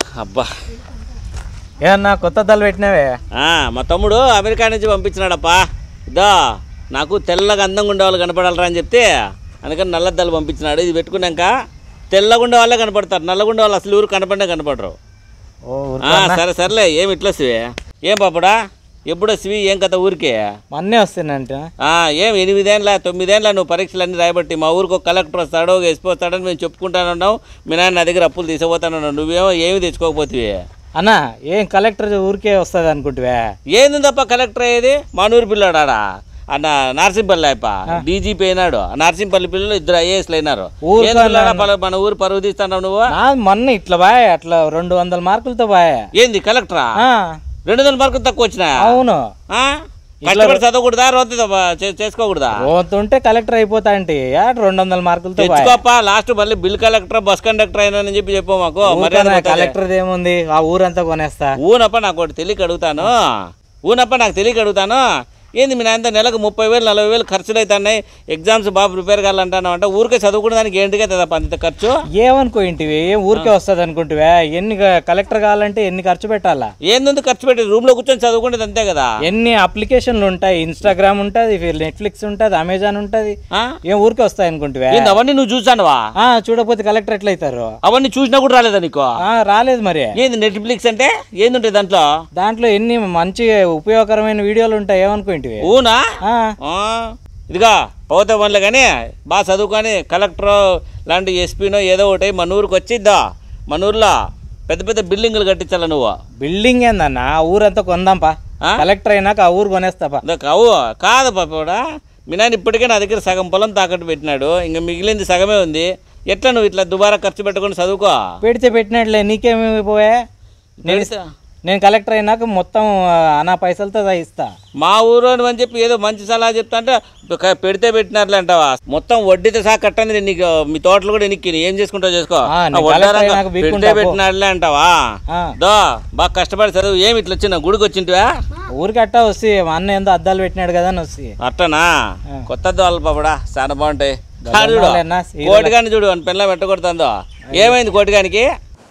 అబ్బా ఏమన్నా కొత్త అద్దాలు పెట్టినావే ఆ, మా తమ్ముడు అమెరికా నుంచి పంపించినాడప్పా ఇదో నాకు తెల్లగా అందంగా ఉండే వాళ్ళు కనపడాలరా అని చెప్తే అందుకని నల్లద్దాలు పంపించినాడు ఇది పెట్టుకున్నాక తెల్లగా ఉండే వాళ్ళే కనపడతారు నల్లగా ఉండే వాళ్ళు అసలు ఊరు కనపడే కనపడరు ఓ ఆ, సరే సర్లే ఏమి ఇట్లా వస్తువి ఏం పాపడా ఎప్పుడు వస్తువి ఏం కథ ఊరికే మొన్నే వస్తానంట ఆ, ఏం ఎనిమిదేళ్ళ తొమ్మిదేళ్ళ నువ్వు పరీక్షలు అన్నీ రాయబట్టి మా ఊరికి ఒక కలెక్టర్ వస్తాడో ఒక ఎస్పీ వస్తాడని మేము చెప్పుకుంటానున్నావు మీ నాన్న నా దగ్గర అప్పులు తీసుకోపోతానన్నావు నువ్వేమో ఏమి తెచ్చుకోకపోతివి అన్నా ఏం కలెక్టర్ ఊరికే వస్తుంది అనుకుంటువే ఏంది తప్ప కలెక్టర్ అయ్యేది మానూరు పిల్లాడా అన్న నార్సింపల్లి అయిప డీజీపీ అయినాడు ఆ నార్సింపల్లి పిల్లలు ఇద్దరు ఐఏఎస్లు అయినారు ఊరు ఏంది పిల్లాడా పల- మన ఊరు పరువు తీస్తున్నావు నువ్వు నా మొన్న ఇట్లా బాయ్ అట్లా రెండు వందల మార్కులతో బాయ్ ఏంది కలెక్టరా ఆ, రెండు వందల మార్కులు తక్కువ వచ్చినా అవును ఆ? కష్టపడి చదవకూడదా రోత చేసుకోకూడదా పోతుంటే కలెక్టర్ అయిపోతా అంటే రెండు వందల మార్కులతో బాయ్ తెచ్చుకోపా లాస్ట్ మళ్ళీ బిల్ కలెక్టర్ బస్ కండక్టర్ అయినా అని చెప్పి చెప్పు మాకు మర్యాద పోతుంది. కలెక్టర్ ఏముంది ఆ ఊరంతా కొనేస్తా ఊనప్ప నాకు ఒకటి తెలియక అడుగుతాను ఊనప్ప నాకు తెలియక అడుగుతాను ఏంది మీ నాయన నెలకు ముప్పై వేలు నలభై వేలు ఖర్చులు అవుతున్నాయి ఎగ్జామ్స్ బాగా ప్రిపేర్ కావాలంటాను అంటే ఊరికే చదువుకునే దానికి ఏంటిగా తప్ప అంత ఖర్చు ఏమనుకో ఇంటివి ఏం ఊరికే వస్తుంది అనుకుంటువే ఎన్ని క- కలెక్టర్ కావాలంటే ఎన్ని ఖర్చు పెట్టాలా ఏంది ఖర్చు పెట్టి రూమ్ లో కూర్చొని చదువుకునేది అంతే కదా ఎన్ని అప్లికేషన్లు ఉంటాయి ఇన్స్టాగ్రామ్ ఉంటుంది నెట్ఫ్లిక్స్ ఉంటుంది అమెజాన్ ఉంటుంది ఆ? ఏం ఊరికే వస్తాయి అనుకుంటువే ఏంది అవన్నీ నువ్వు చూసానువా ఆ చూడకపోతే కలెక్టర్ ఎట్లయితారు అవన్నీ చూసినా కూడా రాలేదా నీకు ఆ రాలేదు మరి ఏంది నెట్ఫ్లిక్స్ అంటే ఏంది ఉంటుంది దాంట్లో దాంట్లో ఎన్ని మంచి ఉపయోగకరమైన వీడియోలు ఉంటాయి ఏమనుకోంటివి ఊనా ఆ, ఆ, ఇదిగా పోతే వన్లే కానీ బాగా చదువుకొని కలెక్టర్ లాంటి ఎస్పీనో ఏదో ఒకటి మన ఊరికి వచ్చిద్దా మన ఊర్లో పెద్ద పెద్ద బిల్డింగులు కట్టించాల నువ్వు బిల్డింగ్ ఏందన్నా ఆ ఊరంతా కొందాంపా ఆ? కలెక్టర్ అయినాక ఆ ఊరు కొనేస్తాపా ఇదో కావు కాదు పాపడా మీ నాన్న ఇప్పటికే నా దగ్గర సగం పొలం తాకట్టు పెట్టినాడు ఇంకా మిగిలింది సగమే ఉంది ఎట్లా నువ్వు ఇట్లా దుబారా ఖర్చు పెట్టుకొని చదువుకో పెడితే పెట్టినట్లే నీకేమేమి పోయా నేను పెడితే- నేను కలెక్టర్ అయినాక మొత్తం ఆ, అనా పైసలతో ఇస్తా మా ఊరోని అని చెప్పి ఏదో మంచి సలహా చెప్తా అంటే ఒక పెడితే పెట్టినారులే అంటావా మొత్తం వడ్డీతో సహా కట్టండి నీకు మీ తోటలు కూడా ఎనికి ఏం చేసుకుంటావు చేసుకో ఆ, నీ ఆ వడ్డారంగా కలెక్టర్ అయినాక పెడితే బీక్కుంటా పో. పెట్టినారులే అంటావా ఆ. దో బాగా కష్టపడి చదువు ఏమి ఇట్లా వచ్చిన గుడికి వచ్చింటివా ఊరికి అట్టా వస్తే మా అన్న ఏందో అద్దాలు పెట్టినాడు కదా అని వస్తే అట్టనా కొత్త దోళ్ళ పాపడా చాలా బాగుంటాయి గజం ఆడు చూడు వాళ్ళేనా? సీరియల్ కోటిగాని చూడు అని పిల్ల పెట్టకూడదు ఏమైంది కోటిగానికి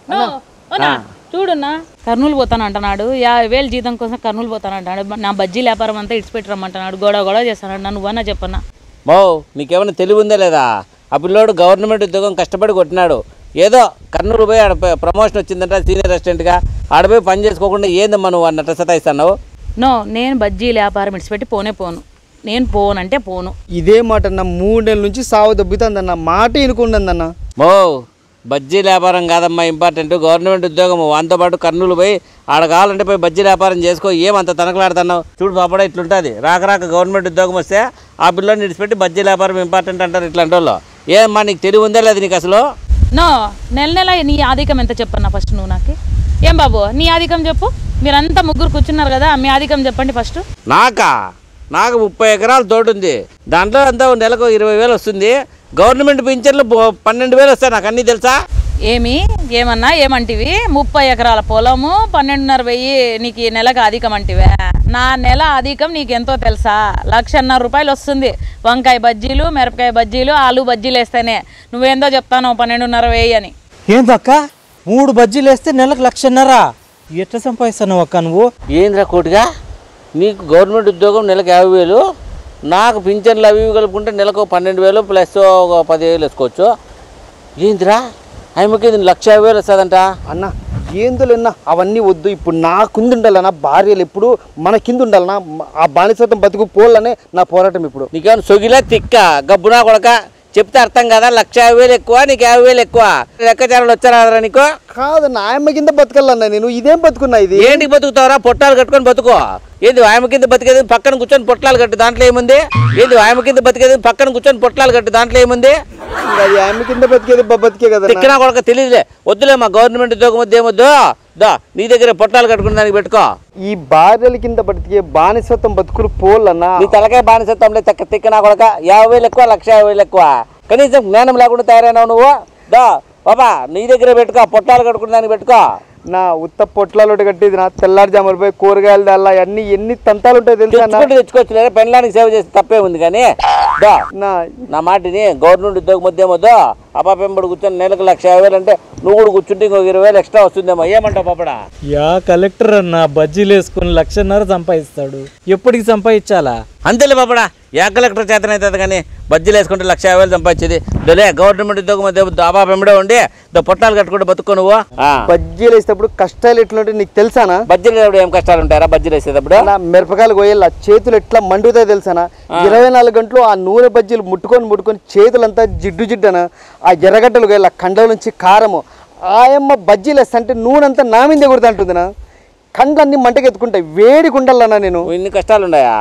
చూడున్నా కర్నూలు పోతాను అంటున్నాడు యాభై వేలు జీతం కోసం కర్నూలు పోతాను అంటున్నాడు నా బజ్జీ వ్యాపారం అంతా ఇడిచిపెట్టి రమ్మంటున్నాడు గొడవ గొడవ చేస్తాను నన్ను నువ్వన్నా చెప్పన్నా మో నీకేమైనా తెలివి ఉందా లేదా ఆ పిల్లోడు గవర్నమెంట్ ఉద్యోగం కష్టపడి కొట్టినాడు ఏదో కర్నూలు పోయి ఆడ ప- ప్రమోషన్ వచ్చిందంట సీనియర్ అసిస్టెంట్గా ఆడపోయి పని చేసుకోకుండా ఏందమ్మా నువ్వు అన్నట్టు సతాయిస్తున్నావు నో నేను బజ్జీ వ్యాపారం ఇడిచిపెట్టి పోనే పోను నేను పోనంటే పోను ఇదే మాట అన్న మూడు నెలల నుంచి సావు దెబ్బతుందన్న మాట ఇనుకుండదన్న మో బజ్జీ వ్యాపారం కాదమ్మా ఇంపార్టెంట్ గవర్నమెంట్ ఉద్యోగం వాంతో పాటు కర్నూలు పోయి ఆడ కావాలంటే పోయి బజ్జీ వ్యాపారం చేసుకో ఏమంత తనకలాడుతున్నావు చూడు పాపడ ఇట్లుంటుంది రాక రాక గవర్నమెంట్ ఉద్యోగం వస్తే ఆ పిల్లని విడిచిపెట్టి బజ్జీ వ్యాపారం ఇంపార్టెంట్ అంటారు ఇట్లాంటి వాళ్ళు ఏమ్మా నీకు తెలివి ఉందా లేదు నీకు అసలు నో నెల నెల నీ ఆధికం ఎంత చెప్పన్నా ఫస్ట్ నువ్వు నాకు ఏం బాబు నీ ఆధికం చెప్పు మీరంతా ముగ్గురు కూర్చున్నారు కదా మీ ఆధికం చెప్పండి ఫస్ట్ నాకా నాకు ముప్పై ఎకరాల తోట ఉంది దాంట్లో అంతా నెలకు ఇరవై వేలు వస్తుంది గవర్నమెంట్ పింఛన్లు బో- పన్నెండు వేలు వస్తాయి నాకు అన్నీ తెలుసా ఏమి ఏమన్నా ఏమంటివి ముప్పై ఎకరాల పొలము పన్నెండున్నర వెయ్యి నీకు ఈ నెలకు అధికం అంటివే నా నెల అధికం నీకు ఎంతో తెలుసా లక్షన్నర రూపాయలు వస్తుంది వంకాయ బజ్జీలు మిరపకాయ బజ్జీలు ఆలు బజ్జీలు వేస్తేనే నువ్వేందో చెప్తాను పన్నెండున్నర వెయ్యి అని ఏందక్క మూడు బజ్జీలు వేస్తే నెలకు లక్షన్నర ఎట్లా సంపాదిస్తున్నావు అక్క నువ్వు ఏంద్రా కోటిగా నీకు గవర్నమెంట్ ఉద్యోగం నెలకు యాభై వేలు నాకు పింఛన్లు అవి ఇవి కలుపుకుంటే నెలకు పన్నెండు వేలు ప్లస్ ఒక పదివేలు వేసుకోవచ్చు ఏందిరా ఆమెకి ఇది లక్ష యాభై వేలు వస్తుందంట అన్న ఏందులన్నా అవన్నీ వద్దు ఇప్పుడు నా కింద ఉండాలన్నా భార్యలు ఎప్పుడు మన కింద ఉండాలన్నా ఆ బానిసత్వం బతుకు పోవాలనే నా పోరాటం ఇప్పుడు నీకేమైనా సొగిలా తిక్క గబ్బునా కొడక చెప్తే అర్థం కదా లక్ష యాభై వేలు ఎక్కువ నీకు యాభై వేలు ఎక్కువ లెక్కచారాలు వచ్చారా నీకు కాదన్న ఆయమ్మ కింద బతకాలన్నా నేను ఇదేం బతుకున్నా ఇది ఏంటికి బతుకుతావరా పొట్టాలు కట్టుకొని బతుకో ఏంది ఆయమ కింద బతికేది పక్కన కూర్చొని పొట్లాలు కట్టు దాంట్లో ఏముంది ఏంది ఆయమ కింద బతికేది పక్కన కూర్చొని పొట్లాలు కట్టు దాంట్లో ఏముంది ఇంకా అది ఆయమ్మ కింద బతికేది బ- బతికే కదా తిక్కినా కొడక తెలియదులే వద్దులే మా గవర్నమెంట్ ఉద్యోగం వద్దు ఏమొద్దు దా నీ దగ్గర పొట్టాలు కట్టుకుని దానికి పెట్టుకో ఈ భార్యల కింద బతికే బానిసత్వం బతుకులు పోలన్నా నీ తలకాయ బానిసత్వంలో తిక్క తిక్కినా కొడక యాభై వేలు ఎక్కువ లక్ష యాభై వేలు ఎక్కువ కనీసం జ్ఞానం లేకుండా తయారైనావు నువ్వు దా బాబా నీ దగ్గర పెట్టుకో పొట్టాలు కట్టుకుని దానికి పెట్టుకో నా ఉత్త పొట్లాలు కట్టేది నా తెల్లారుజాములు పోయి కూరగాయలు దల్లా అన్ని ఎన్ని తంతాలు ఉంటాయి తెలుసా అన్న? తెచ్చుకుంటే తెచ్చుకోవచ్చు లేదా పెళ్ళానికి సేవ చేసి తప్పే ఉంది కానీ దా నా నా మాటిని గవర్నమెంట్ ఉద్యోగం వద్దేమొద్దో అపాపెంబడి కూర్చొని నెలకు లక్ష యాభై వేలు అంటే నువ్వు కూడా కూర్చుంటే ఇంకొక ఇరవై వేలు ఎక్స్ట్రా వస్తుందేమో ఏమంటావు పాపడా యా కలెక్టర్ అన్న బజ్జీలు వేసుకుని లక్షన్నర సంపాదిస్తాడు ఎప్పటికి సంపాదించాలా అంతేలే పాపడా ఏ కలెక్టర్ చేతన అవుతుంది కానీ బజ్జీలు వేసుకుంటే లక్ష యాభై వేలు సంపాదించేది డొలే గవర్నమెంట్ ఉద్యోగం వద్ద అపాపెంబడే ఉండి దో పొట్టాలు కట్టుకుంటే బతుకో నువ్వు ఆ. బజ్జీలు వేసేటప్పుడు కష్టాలు ఎట్లుంటాయి నీకు తెలుసానా బజ్జీలు వేసేటప్పుడు ఏం కష్టాలు ఉంటాయరా బజ్జీలు వేసేటప్పుడు నా మిరపకాయలు కోయాలి ఆ చేతులు ఎట్లా మండుతాయి తెలుసానా ఇరవై నాలుగు గంటలు ఆ నూనె బజ్జీలు ముట్టుకొని ముట్టుకొని చేతులంతా జిడ్డు జిడ్డన ఆ ఎర్రగడ్డలు కోయాలి ఆ కండల నుంచి కారము ఆయమ్మ బజ్జీలు వేస్తా అంటే నూనె అంతా నా మీదే కొడుతా అంటుందినా కండ్లన్నీ మంటకెత్తుకుంటాయి వేడి కుండలన్నా నేను ఇన్ని కష్టాలు ఉన్నాయా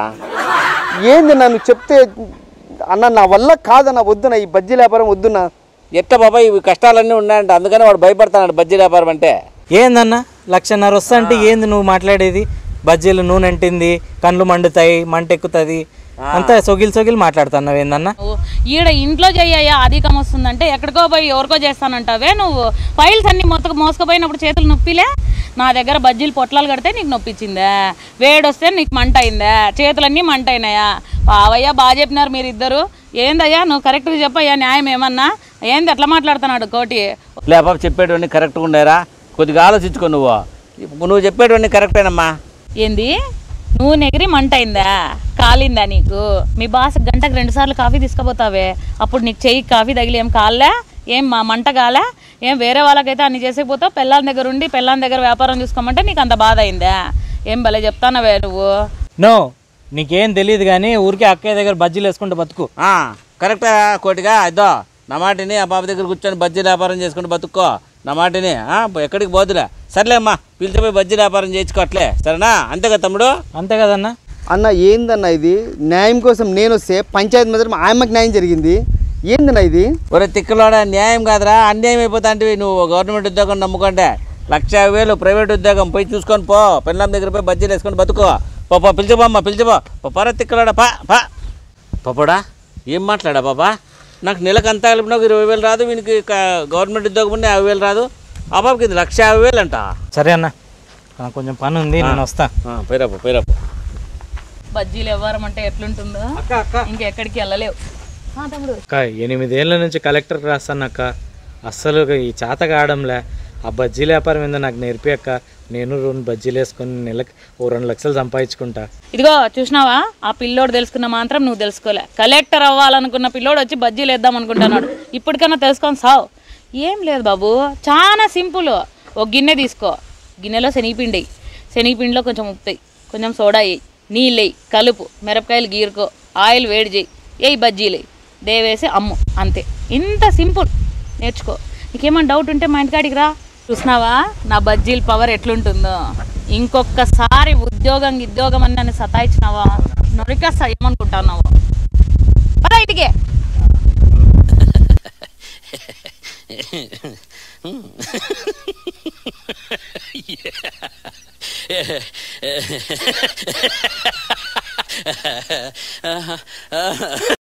ఏంది నన్ను చెప్తే అన్న నా వల్ల కాదన్న వద్దునా ఈ బజ్జీ వ్యాపారం వద్దునా ఎట్లా బాబా ఇవి కష్టాలన్నీ ఉన్నాయంట అందుకని వాడు భయపడతాడు బజ్జీ వ్యాపారం అంటే ఏందన్న లక్షన్నర వస్తా అంటే ఏంది నువ్వు మాట్లాడేది బజ్జీలు నూనె అంటింది కండ్లు మండుతాయి మంట ఎక్కుతుంది అంతా సొగిల్ సొగిల్ మాట్లాడుతున్నావు ఏందన్నా నువ్వు ఈడ ఇంట్లో చెయ్యయ్యా అధికం వస్తుందంటే ఎక్కడికో పోయి ఎవరికో చేస్తానంటావే నువ్వు ఫైల్స్ అన్ని మొత్తం మోసుకుపోయినప్పుడు చేతులు నొప్పిలే నా దగ్గర బజ్జీలు పొట్లాలు కడితే నీకు నొప్పించిందా వేడొస్తే నీకు మంట అయిందా చేతులన్నీ మంట అయినాయా పావయ్యా బాగా చెప్పినారు మీరు ఇద్దరు ఏందయ్యా నువ్వు కరెక్ట్గా చెప్పయ్యా న్యాయం ఏమన్నా ఏంది ఎట్లా మాట్లాడుతున్నాడు కోటి లే బాబు చెప్పేటివన్నీ కరెక్ట్గా ఉండేరా కొద్దిగా ఆలోచించుకో నువ్వు ఇప్పుడు నువ్వు చెప్పేటివన్నీ కరెక్టేనమ్మా ఏంది నువ్వు నెగిరి మంట అయిందా కాలిందా నీకు మీ బాస్ గంటకు రెండు సార్లు కాఫీ తీసుకుపోతావే అప్పుడు నీకు చెయ్యి కాఫీ తగిలి ఏం కాలే ఏం మా మంట కాలే ఏం వేరే వాళ్ళకైతే అన్ని చేసేపోతావు పెళ్ళాం దగ్గర ఉండి పెళ్ళాం దగ్గర వ్యాపారం చూసుకోమంటే నీకు అంత బాధ అయిందా ఏం భలే చెప్తానవే నువ్వు నో నీకేం తెలియదు కానీ ఊరికే అక్కయ్య దగ్గర బజ్జీలు వేసుకుంటూ బతుకు ఆ, కరెక్టా కోటిగా ఇద్దో నా మాటిని ఆ బాబు దగ్గర కూర్చొని బజ్జీ వ్యాపారం చేసుకుంటూ బతుక్కో నా మాటిని ఆ, ఎక్కడికి పోదులే సర్లే అమ్మా పిలిచిపోయి బజ్జీ వ్యాపారం చేయించుకోవట్లే సరేనా అంతేగా తమ్ముడు అంతే కదన్నా అన్న ఏందన్న ఇది న్యాయం కోసం నేను వస్తే పంచాయతీ మాత్రం ఆయమ్మకి న్యాయం జరిగింది ఏందన్న ఇది ఒరే తిక్కలోడ న్యాయం కాదురా అన్యాయం అయిపోతా అంటే నువ్వు గవర్నమెంట్ ఉద్యోగం నమ్ముకుంటే లక్ష యాభై వేలు ప్రైవేట్ ఉద్యోగం పోయి చూసుకొని పో పెళ్ళాం దగ్గర పోయి బజ్జీలు వేసుకొని బతుకో పో పో పిలిచిపోమ్మా పిలిచిపో పో పర తిక్కలోడ పా పా పాపడా ఏం మాట్లాడా పాపా నాకు నెలకు అంతా కలిపిన ఒక ఇరవై వేలు రాదు వీనికి క- గవర్నమెంట్ ఉద్యోగం ఉంటే యాభై వేలు రాదు ఆ పాపకి ఇది లక్ష యాభై వేలు అంట సరే అన్న నాకు కొంచెం పని ఉంది నేను వస్తా పేరప్పు పేరప్పు బజ్జీలు ఇవ్వరం అంటే ఎట్లుంటుందో ఇంకెక్కడికి వెళ్ళలేవు ఆ, తమ్ముడు అక్క ఎనిమిదేళ్ల నుంచి కలెక్టర్ రాస్తానక్క అస్సలు ఈ చేత కావడంలే ఆ బజ్జీల వ్యాపారం ఏందో నాకు నేర్పి అక్క నేను రెండు బజ్జీలు వేసుకొని నెలకి ఓ రెండు లక్షలు సంపాదించుకుంటా ఇదిగో చూసినావా ఆ పిల్లోడు తెలుసుకున్న మాత్రం నువ్వు తెలుసుకోలే కలెక్టర్ అవ్వాలనుకున్న పిల్లోడు వచ్చి బజ్జీలు వేద్దాం అనుకుంటున్నాడు ఇప్పటికైనా తెలుసుకొని సావు ఏం లేదు బాబు చాలా సింపుల్ ఒక గిన్నె తీసుకో గిన్నెలో శనగపిండి వేయి శనగపిండిలో కొంచెం ఉప్పు వేయి కొంచెం సోడా వేయి నీళ్ళు వేయి కలుపు మిరపకాయలు గీరుకో ఆయిల్ వేడి చేయి వేయి బజ్జీలు వేయి దేవేసి అమ్ము అంతే ఇంత సింపుల్ నేర్చుకో నీకేమైనా డౌట్ ఉంటే మా ఇంటికాడికి రా చూసినావా నా బజ్జీల పవర్ ఎట్లుంటుందో ఇంకొకసారి ఉద్యోగం ఉద్యోగం అని నన్ను సతాయించినావా నొరికేస్తా ఏమనుకుంటున్నావు పద ఇంటికి